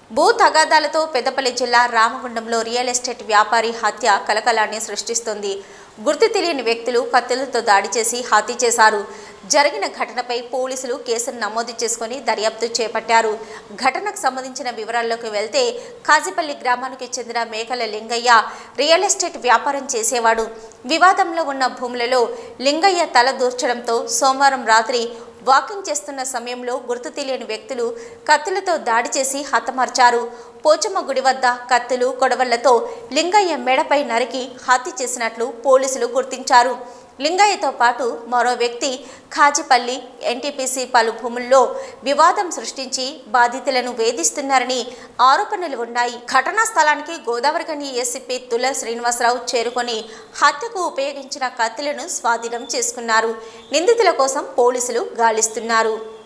భూ తగాదాలతో పెద్దపల్లి జిల్లా రామగుండంలో real estate వ్యాపారి హత్య కలకలాన్ని సృష్టిస్తోంది గుర్తు తెలియని వ్యక్తులు కత్తులతో దాడి చేసి హత్య చేశారు జరిగిన ఘటనపై పోలీసులు కేసును నమోదు చేసుకుని దర్యాప్తు చేపట్టారు ఘటనకు సంబంధించిన వివరాల్లోకి వెళ్తే కాజీపల్లి గ్రామానికి చెందిన మేకల లింగయ్య రియల్ ఎస్టేట్ వ్యాపారం చేసేవాడు వివాదంలో ఉన్న భూములలో లింగయ్య తల దూర్చడంతో సోమవారం రాత్రి వాకింగ్ చేస్తున్న సమయంలో గుర్తు తెలియని వ్యక్తులు కత్తులతో దాడి చేసి హతమార్చారు పోచమ్మ గుడి వద్ద కత్తులు కొడవళ్లతో లింగయ్య మెడపై నరికి హత్య చేసినట్లు పోలీసులు గుర్తించారు లింగయ్యతో పాటు మరో వ్యక్తి ఖాజిపల్లి ఎన్టీపీసీ పలు భూముల్లో వివాదం సృష్టించి బాధితులను వేధిస్తున్నారని ఆరోపణలు ఉన్నాయి ఘటనా స్థలానికి గోదావరికని ఏసీపీ తుల శ్రీనివాసరావు చేరుకొని హత్యకు ఉపయోగించిన కత్తులను స్వాధీనం చేసుకున్నారు నిందితుల కోసం పోలీసులు గాలిస్తున్నారు